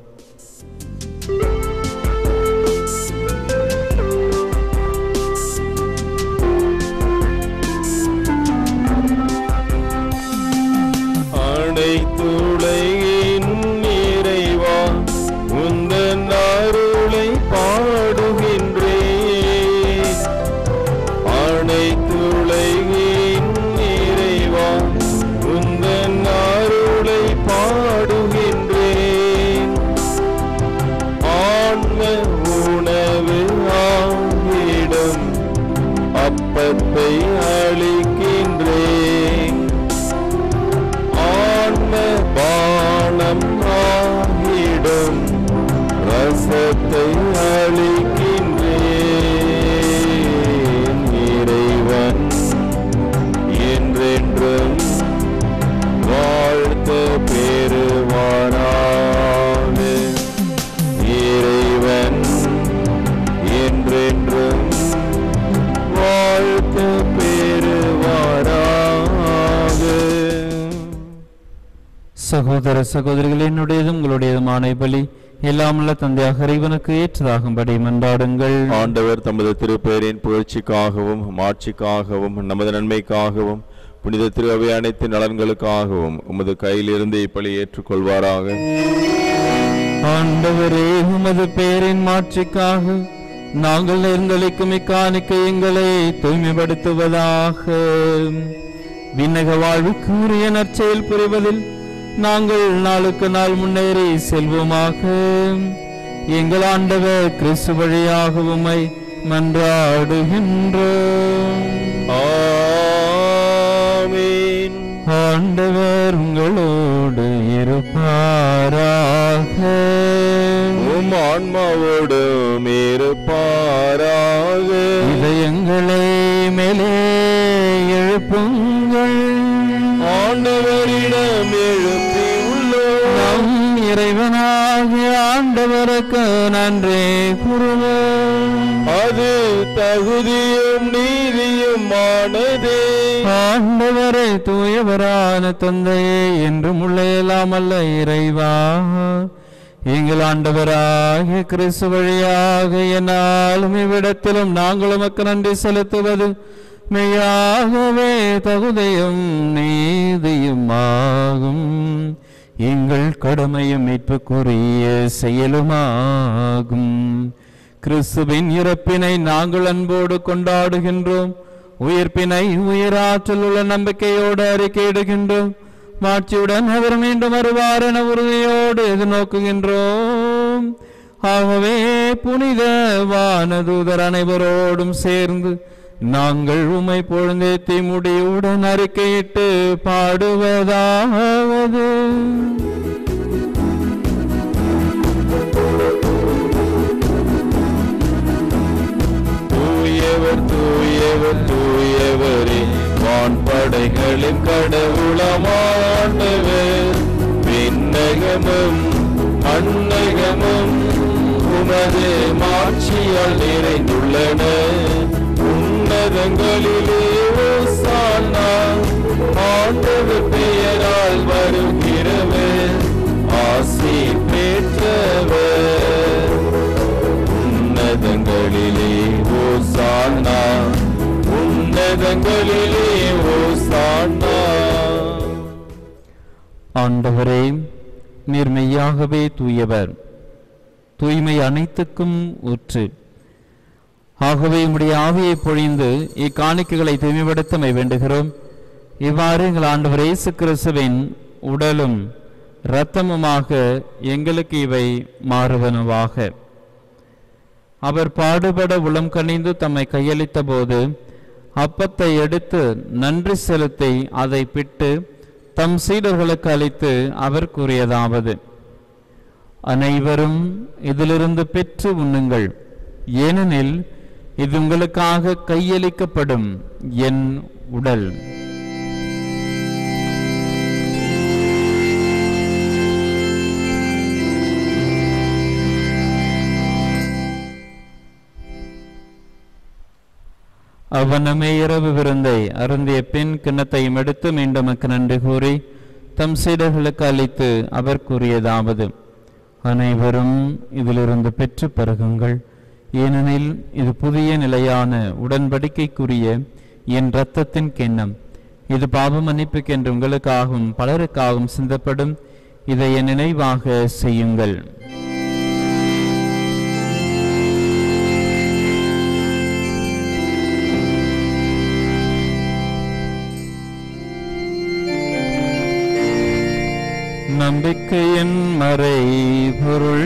அனைத்துலகின் இறைவா உந்தன் அருளை பாடுகின்றேன் அனைத்துலகின் இறைவா உந்தன் அருளை பாடுகின்றேன் ஆன்ம உணவு ஆகிடும் அப்பத்தை அளிக்கின்றேன் ஆன்ம பானம் ஆகிடும் ரசத்தை அளிக்கின்றேன் இறைவன் என்றென்றும் வாழ்த்த பெறுவாராக இறைவன் என்றென்றும் வாழ்த்த பெறுவாராக சகோதர சகோதரிகள் என்னுடையதும் உங்களுடையதுமான பலி எல்லாமுள்ள தந்தையாக இறைவனுக்கு ஏற்றதாகும்படி மன்றாடுங்கள் ஆண்டவர் தமது திருப்பெயரின் புகழ்ச்சிக்காகவும் மாட்சிக்காகவும் நமது நன்மைக்காகவும் புனித திரு அவை அனைத்து நலன்களுக்காகவும் உமது கையிலிருந்து இப்பலி ஏற்றுக்கொள்வாராக ஆண்டவரே உமது பெயரின் மாட்சிக்காக நாங்கள் நேர்ந்தளிக்கும் இக்காணிக்கை எங்களை தூய்மைப்படுத்துவதாக விண்ணக வாழ்வுக்கு உரிய நற்செயல் புரிவதில் நாங்கள் நாளுக்கு நாள் முன்னேறி செல்வோமாக எங்கள் ஆண்டவர் கிறிஸ்து வழியாக உம்மை மன்றாடுகின்றோம் ஆமென் ஆண்டவர் உங்களோடு இருப்பாராக உம் ஆன்மாவோடும் இருப்பாராக இதயங்களை மேலே எழுப்புங்கள் ஆண்டவரிடம் எழுப்பி உள்ளோம் நம் இறைவனாகிய ஆண்டவருக்கு நன்றி கூறுவோம் அது தகுதியும் நீதியுமானதே ஆண்டவரே தூயவரான தந்தையே என்றும் உள்ள எல்லாம் அல்ல இறைவா எங்கள் ஆண்டவராகிய கிறிஸ்து வழியாக என்னாலும் இவ்விடத்திலும் நாங்கள் உமக்கு நன்றி செலுத்துவது மெய்யாகவே தகுதியும் நீதியும் ஆகும் எங்கள் கடமையும் மீட்புக்குரிய செயலுமாகும் கிறிஸ்துவின் இறப்பினை நாங்கள் அன்போடு கொண்டாடுகின்றோம் உயிர்ப்பினை உயிராற்றல் உள்ள நம்பிக்கையோடு அறிக்கையிடுகின்றோம் மாட்சியுடன் அவர் மீண்டும் வருவார் என உறுதியோடு எதிர்நோக்குகின்றோம் ஆகவே புனித வானதூதர் அனைவரோடும் சேர்ந்து நாங்கள் உமை பொழுந்தேத்தி முடியுடன் அறிக்கையிட்டு பாடுவதாவது தூயவர் தூயவர் தூயவரே வான்படைகளின் கடவுளமாண்டவர் விண்ணகமும் அன்னகமும் உமது மாட்சியால் நிறைந்துள்ளன உன்னதங்களிலே ஓசானா ஆண்டவர் பெயரால் வருகிறவர் ஆசி பெற்றவர் உன்னதங்களிலே ஓசானா உன்னதங்களிலே ஓசானா ஆண்டவரே நீர் மெய்யாகவே தூயவர் தூய்மை அனைத்துக்கும் ஊற்று ஆகவே உம்முடைய ஆவியை பொழிந்து இக்காணிக்கைகளை தூய்மைப்படுத்தமை வேண்டுகிறோம் இவ்வாறு எங்கள் ஆண்டவர் இயேசு கிறிஸ்துவின் உடலும் இரத்தமுமாக எங்களுக்கு இவை மாறுவனவாக அவர் பாடுபட உளம் கனிந்து தம்மை கையளித்த போது அப்பத்தை எடுத்து நன்றி செலுத்தி அதை பிட்டு தம் சீடர்களுக்கு அளித்து அவர் கூறியதாவது அனைவரும் இதிலிருந்து பெற்று உண்ணுங்கள் ஏனெனில் இது உங்களுக்காக கையளிக்கப்படும் என் உடல் அவனமே இரவு விருந்தை அருந்திய பின் கிண்ணத்தையும் எடுத்து மீண்டும் நமக்கு நன்றி கூறி தம் சீடர்களுக்கு அளித்து அவர் கூறியதாவது அனைவரும் இதிலிருந்து பெற்று பருகுங்கள் ஏனெனில் இது புதிய நிலையான உடன்படிக்கைக்குரிய என் இரத்தத்தின் கிண்ணம் இது பாவ மன்னிப்புக்கென்று உங்களுக்காகவும் பலருக்காகவும் சிந்தப்படும் இதை என் நினைவாக செய்யுங்கள் நம்பிக்கையின் மறை பொருள்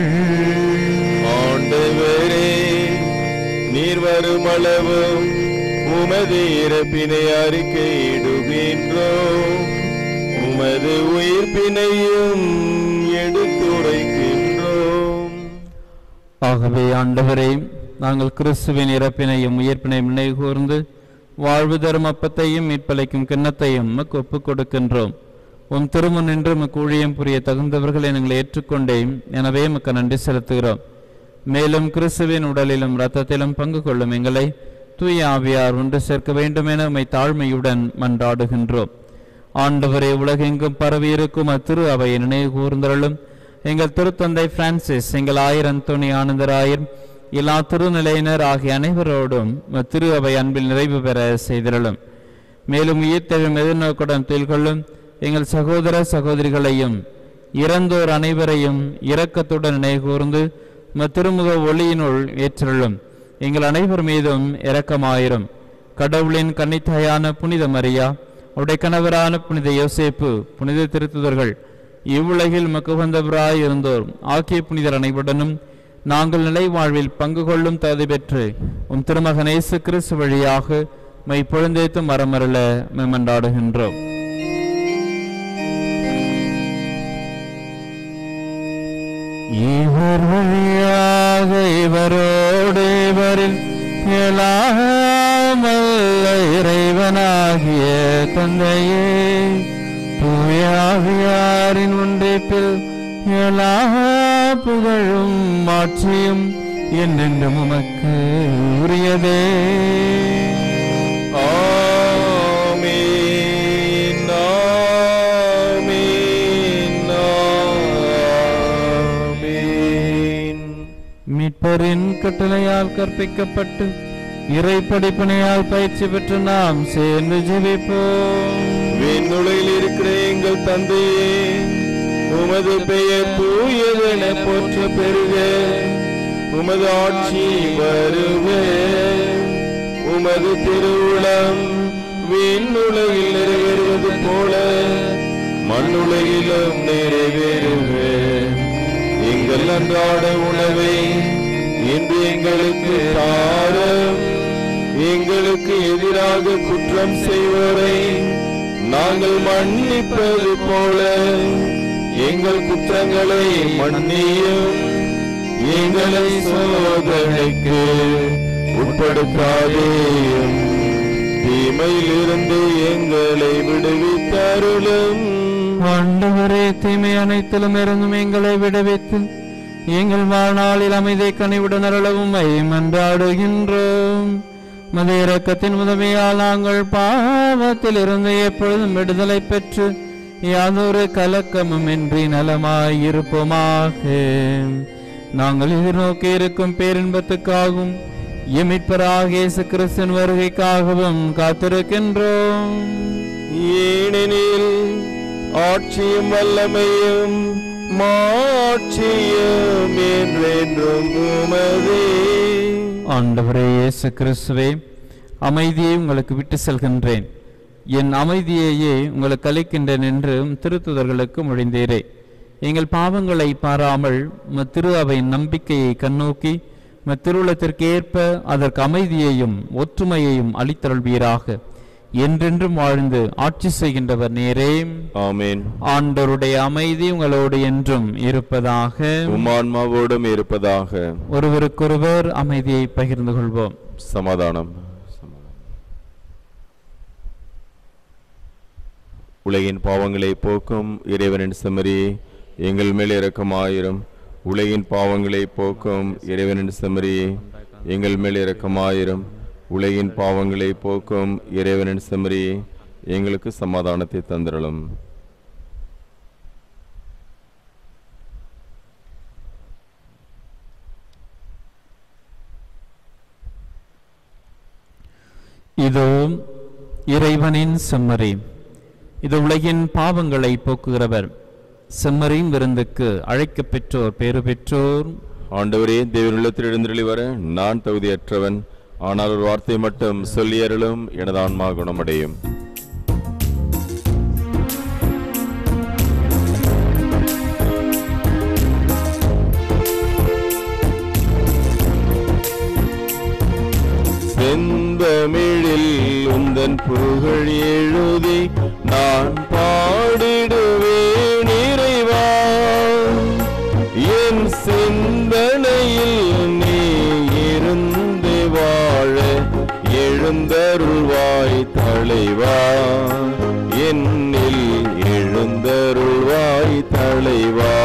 ஆண்டவரே நீர் வரும் அளவு உமது இறப்பினை அறிக்கையிடுகின்றோம் உமது உயிர்ப்பினையும் எடுத்துரைக்கின்றோம் ஆகவே ஆண்டவரே நாங்கள் கிறிஸ்துவின் இறப்பினையும் உயிர்ப்பினையும் நினைவு கூர்ந்து வாழ்வு தரும் அப்பத்தையும் மீட்பளிக்கும் கிண்ணத்தையும் உமக்கு ஒப்புக் கொடுக்கின்றோம் உம் திருமுன் நின்று உமக்கு ஊழியம் புரிய தகுந்தவர்களை நாங்கள் ஏற்றுக்கொண்டேன் எனவே உமக்கு நன்றி செலுத்துகிறோம் மேலும் கிறிஸ்துவின் உடலிலும் இரத்தத்திலும் பங்கு கொள்ளும் எங்களை தூய ஆவியார் ஒன்று சேர்க்க வேண்டும் என உம்மை தாழ்மையுடன் மன்றாடுகின்றோம் ஆண்டவரே உலகெங்கும் பரவியிருக்கும் அத்திரு அவையை நினைவு கூர்ந்தருளும் எங்கள் திருத்தந்தை பிரான்சிஸ் எங்கள் ஆயர் அந்தோணி ஆனந்தராயர் எல்லா திருநிலையினர் ஆகிய அனைவரோடும் திரு அவை அன்பில் நிறைவு பெற செய்திருளும் மேலும் உயிர்த்தெழும் எதிர்நோக்குடன் திகழ்கொள்ளும் எங்கள் சகோதர சகோதரிகளையும் இறந்தோர் அனைவரையும் இரக்கத்துடன் நினைகூர்ந்து உமது திருமுக ஒளியினுள் ஏற்றருளும் எங்கள் அனைவர் மீதும் இரக்கமாயிரும் கடவுளின் கன்னித்தாயான புனித மரியா உடைய கணவரான புனித யோசேப்பு புனித திருத்துதர்கள் இவ்வுலகில் மக்குவந்தவராய் இருந்தோர் ஆக்கிய புனிதர் அனைவருடனும் நாங்கள் நிலை வாழ்வில் பங்கு கொள்ளும் தகுதி பெற்று உம் திருமகன் இயேசு கிறிஸ்து வழியாக மை பொழுந்தேத்தும் மரமருள மேமண்டாடுகின்றோம் இவர் வழியாக இவரோடு இவரில் இயலாமல் இறைவனாகிய தந்தையே தூயாவியாரின் ஒன்றிப்பில் எல்லா புகழும் மாட்சியும் என்னென்றும் உமக்கு உரியதே ஆமென், ஆமென், ஆமென். மீட்பரின் கட்டளையால் கற்பிக்கப்பட்டு இறை படிப்பினையால் பயிற்சி பெற்று நாம் சேர்ந்து ஜெபிப்போம் விண்ணுலகில் இருக்கிற எங்கள் தந்தையே உமது பெயர் தூயதென போற்ற பெருக உமது ஆட்சி வருக உமது திருவுளம் விண்ணுலகில் நிறைவேறுவது போல மண்ணுலகிலும் நிறைவேறுக எங்கள் அன்றாட உணவை இன்று எங்களுக்கு தாரும் எங்களுக்கு எதிராக குற்றம் செய்வோரை நாங்கள் மன்னிப்பது போல எங்கள் குற்றங்களை மன்னியும் எங்களை சோதனைக்கு உட்படுத்தாதேயும் தீமையிலிருந்து எங்களை விடுவித்தருளும் ஆண்டவரே தீமை அனைத்திலும் இருந்தும் எங்களை விடுவித்து எங்கள் வாழ்நாளில் அமைதி கனிவுடன் அருளவும் மன்றாடுகின்றோம் மத இரக்கத்தின் உதவியால் நாங்கள் பாவத்தில் இருந்து எப்பொழுதும் விடுதலை பெற்று யாதொரு கலக்கமும் இன்றி நலமாயிருப்போமாக நாங்கள் எதிர்நோக்கி இருக்கும் பேரின்பத்துக்காகவும் எமிட்பராக இயேசு கிறிஸ்தன் வருகைக்காகவும் காத்திருக்கின்றோம் ஏனெனில் ஆட்சியும் வல்லமையும் மாட்சியும் என்றென்றும் உமதே ஆண்டவரே இயேசு கிறிஸ்துவே அமைதியை உங்களுக்கு விட்டு செல்கின்றேன் என் அமைதியையே உங்களுக்கு அளிக்கின்றேன் என்று திருத்துதர்களுக்கு மொழிந்தீரே எங்கள் பாவங்களை பாராமல் உமது திரு அவையின் நம்பிக்கையை கண்ணோக்கி உமது திருவுளத்திற்கு ஏற்ப அதற்கு அமைதியையும் ஒற்றுமையையும் அளித்தருள்வீராக என்றென்றும் வாழ்ந்து ஆட்சி செய்கின்றவர் நேரே ஆமென் ஆண்டவருடைய அமைதி உங்களோடு என்றும் இருப்பதாக உமான்மாவோடும் இருப்பதாக ஒருவருக்கொருவர் அமைதியை பகிர்ந்து கொள்வோம் சமாதானம் உலகின் பாவங்களை போக்கும் இறைவனின் செம்மறி எங்கள் மேல் இரக்கமாயிரும் உலகின் பாவங்களை போக்கும் இறைவனின் செம்மறி எங்கள் மேல் இரக்கமாயிரும் உலகின் பாவங்களை போக்கும் இறைவனின் செம்மறி எங்களுக்கு சமாதானத்தை தந்திரலும் இதோ இறைவனின் செம்மறி இது உலகின் பாவங்களை போக்குகிறவர் செம்மறியின் விருந்துக்கு அழைக்கப் பெற்றோர் பேறு பெற்றோர் ஆண்டவரே தேவனுள்ளத்தில் எழுந்தருளி வர நான் தகுதியற்றவன் ஆனால் ஒரு வார்த்தை மட்டும் சொல்லியருளும் எனது ஆன்மா குணமடையும் செந்தமிழில் உந்தன் புகழ் எழுதி நான் பாடிடுவேன் இறைவா என் சிந்தனையில் நீ இருந்து வாழ எழுந்தருள்வாய் தலைவா என்னில் எழுந்தருள்வாய் தலைவா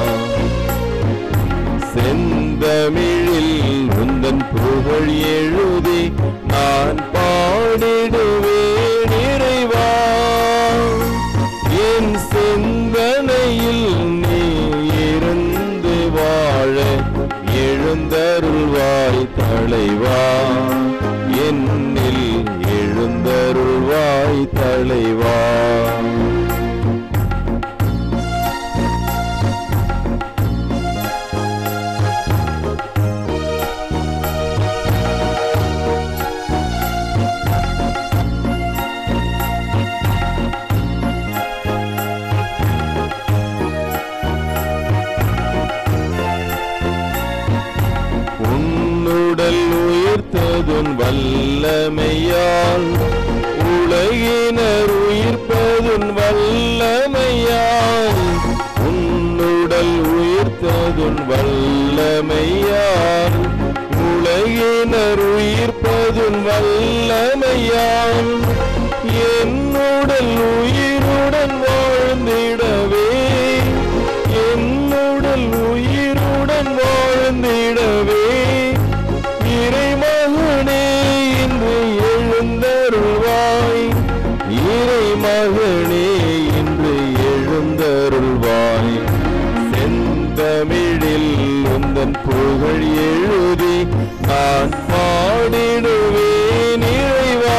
செந்தமிழில் உந்தன் புகழ் எழுதி நான் பாடிடுவேன் இறைவா என் சிந்தனையில் நீ இருந்து வாழ எழுந்தருள்வாய் தலைவா என்னில் எழுந்தருள்வாய் தலைவா வல்லமையால் உலகினர் உயிர்ப்பதுன் வல்லமையால் உன்னுடல் உயிர்த்ததுன் வல்லமையால் உலகினர் உயிர்ப்பதுன் வல்லமையால் என்னுடல் உயிருடன் வாழ்ந்திடவே என்னுடல் உயிருடன் வாழ்ந்திடவே இறைமகனே இன்று எழுந்தருள்வாய் இறைமகனே இன்று எழுந்தருள்வாய் செந்தமிழில் உந்தன் புகழ் எழுதி நான் பாடிடுவேன் இறைவா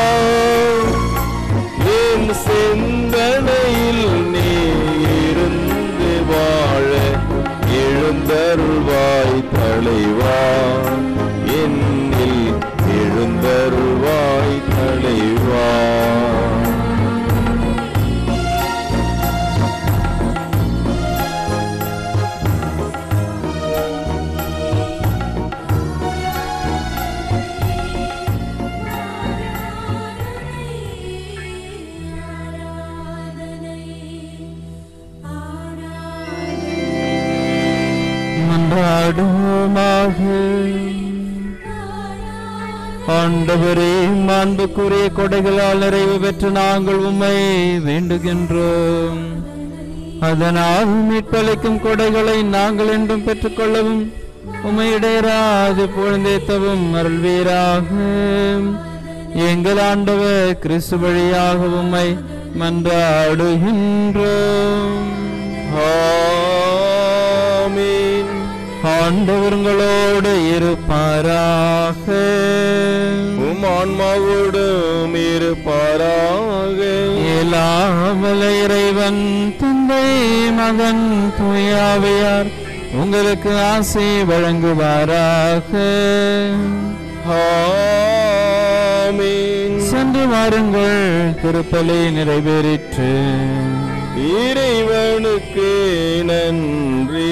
என் சிந்தனையில் நீ இருந்து வாழ எழுந்தருள்வாய் தலைவா என்னில் எழுந்தருள்வாய் தலைவா மன்றாடுவோமாக ஆண்டவரே மாண்புக்குரிய கொடைகளால் நிறைவு பெற்று நாங்கள் உம்மை வேண்டுகின்றோம் அதனால் மீட்பளிக்கும் கொடைகளை நாங்கள் என்றும் பெற்றுக்கொள்ளவும் உம்மை இடையராது பொழுந்தேத்தவும் அருள்வீராக எங்கள் ஆண்டவர் கிறிஸ்து வழியாக உம்மை மன்றாடுகின்றோம் ஆமீன் ஆண்டவர்களோடு இருப்பாராக உம் ஆன்மாவோடும் இருப்பாராக இயலாமல இறைவன் தந்தை மகன் தூயாவையார் உங்களுக்கு ஆசை வழங்குவாராக ஆமீன் சென்று வாருங்கள் திருப்பலி நிறைவேறிற்று இறைவனுக்கு நன்றி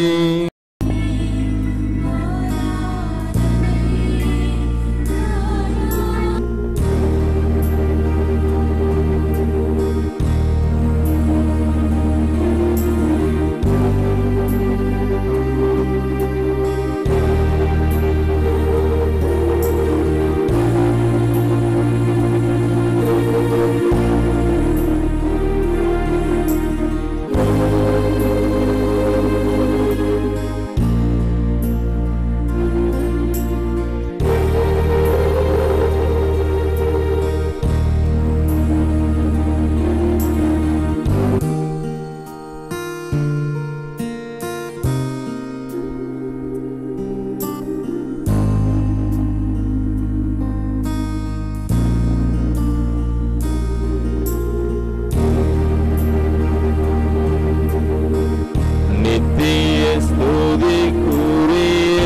நித்திய ஸ்துதிக்குரிய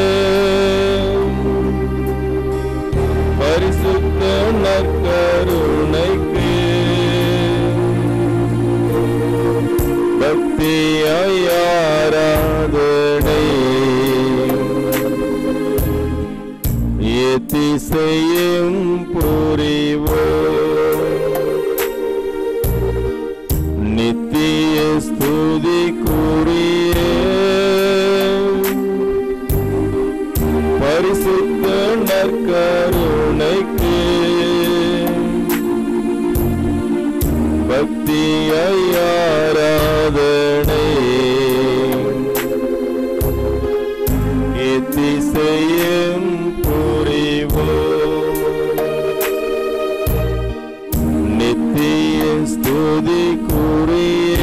பரிசுத்த நற்கருணைக்கு பக்தியாய் ஆராதனை எத்திசையும் புரிவோம் நித்திய ஸ்துதிக்குரிய பரிசுத்த நற்கருணைக்கு பக்தியாய் ஆராதனை எத்திசையும் புரிவோம் நித்திய ஸ்துதிக்குரிய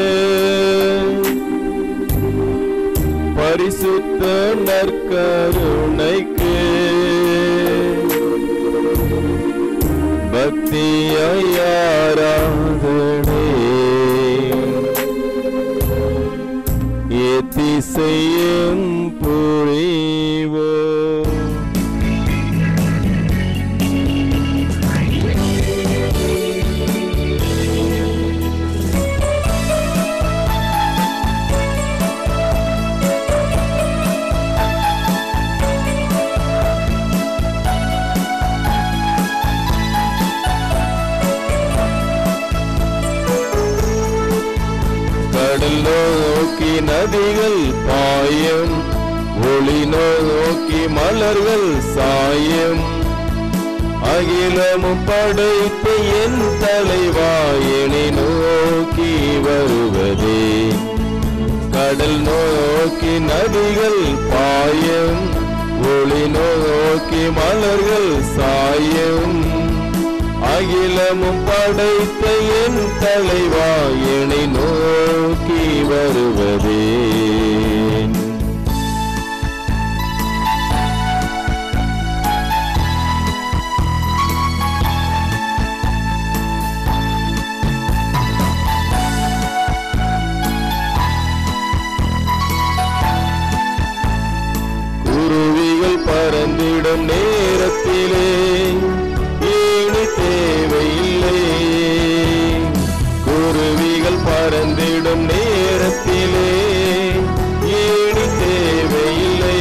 பரிசுத்த நற்கருணைக்கு பக்தியாய் ஆராதனை எத்திசையும் புரிவோம் ஆ நோக்கி நதிகள் பாயும் ஒளி நோக்கி மலர்கள் சாயும் அகிலமும் படைத்த என் தலைவாயனை நோக்கி வருவதே கடல் நோக்கி நதிகள் பாயும் ஒளி நோக்கி மலர்கள் சாயும் அகிலமும் படைத்த என் தலைவாயனை நோக்கி வருவதே குருவிகள் பறந்திடும் நேரத்திலே ஏணி தேவையில்லை குருவிகள் பறந்திடும் நேரத்திலே ஏணி தேவையில்லை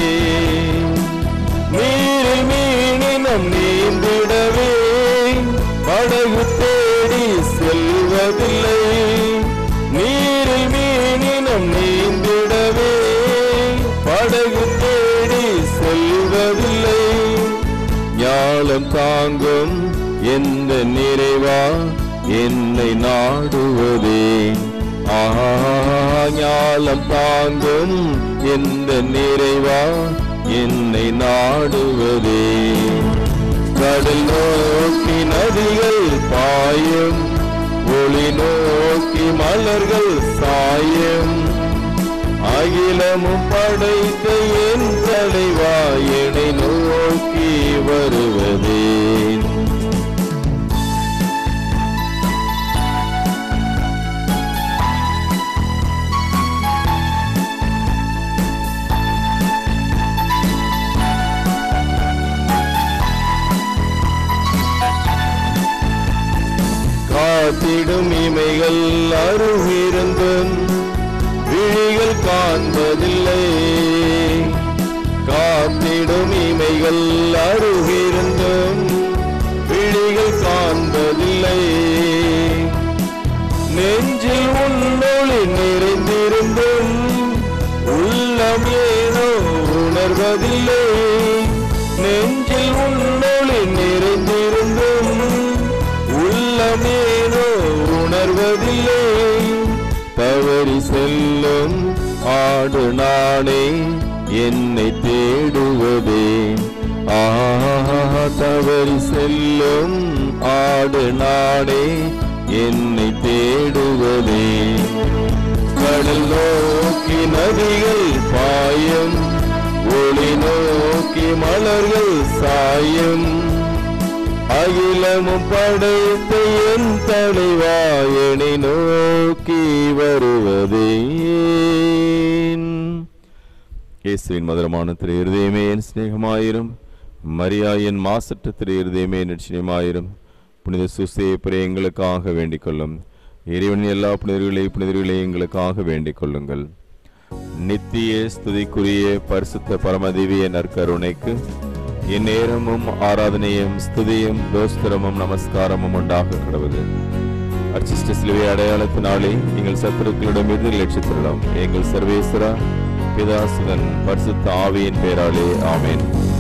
நீரில் மீனினம் நீந்திடவே படகு தேடி செல்வதில்லை நீரில் மீனினம் நீந்திடவே படகு தேடி செல்வதில்லை ஞாலம் தாங்கும் எந்த நிறைவா என்னை நாடுவதே ஆஹா ஞாலம் தாங்கும் எந்த நிறைவா என்னை நாடுவதே கடல் நோக்கி நதிகள் பாயும் ஒளி நோக்கி மலர்கள் சாயும் அகிலமும் படைத்த என் தலைவா என்னை நோக்கி வருவதே காத்திடும் இமைகள் அருகிருந்தும் விழிகள் காண்பதில்லை காத்திடும் இமைகள் அருகிருந்தும் விழிகள் காண்பதில்லை நெஞ்சில் உன்னொளி நிறைந்திருந்தும் உள்ளம் ஏனோ உணர்வதில்லை நெஞ்சில் உன்னொளி நிறைந்திருந்தும் உள்ளமேனோ உணர்வதில்லை தவறி செல்லும் ஆடு நானே என்னை தேடுவதே ஆஹா தவறி செல்லும் ஆடு நானே என்னை தேடுவதே கடல் நோக்கி நதிகள் பாயும் ஒளி நோக்கி மலர்கள் சாயும் அகிலமும் படைத்த என் தலைவாயனை நோக்கி வருவதே இயேசுவின் மதுரமான திரு இருதயமே என் சிநேகமாயிரும் மரியா என் மாசற்ற திரு இருதயமே நிச்சயமாயிரும் புனித சுசேப்பரே எங்களுக்காக வேண்டிக் கொள்ளும் இறைவன் எல்லா புனிதர்களே புனிதர்களே எங்களுக்காக வேண்டிக் கொள்ளுங்கள் நித்திய ஸ்துதிக்குரிய பரிசுத்த பரமதிவிய நற்கருணைக்கு இந்நேரமும் ஆராதனையும் ஸ்துதியும் தோஸ்திரமும் நமஸ்காரமும் உண்டாக கடவுது அச்சிஷ்ட சிலுவை அடையாளத்தினாலே எங்கள் சத்துருக்களிடமிருந்து லட்சித்திரலாம் எங்கள் சர்வேஸ்வரா பிதாசுதன் பரிசுத்த ஆவியின் பெயராலே ஆமென்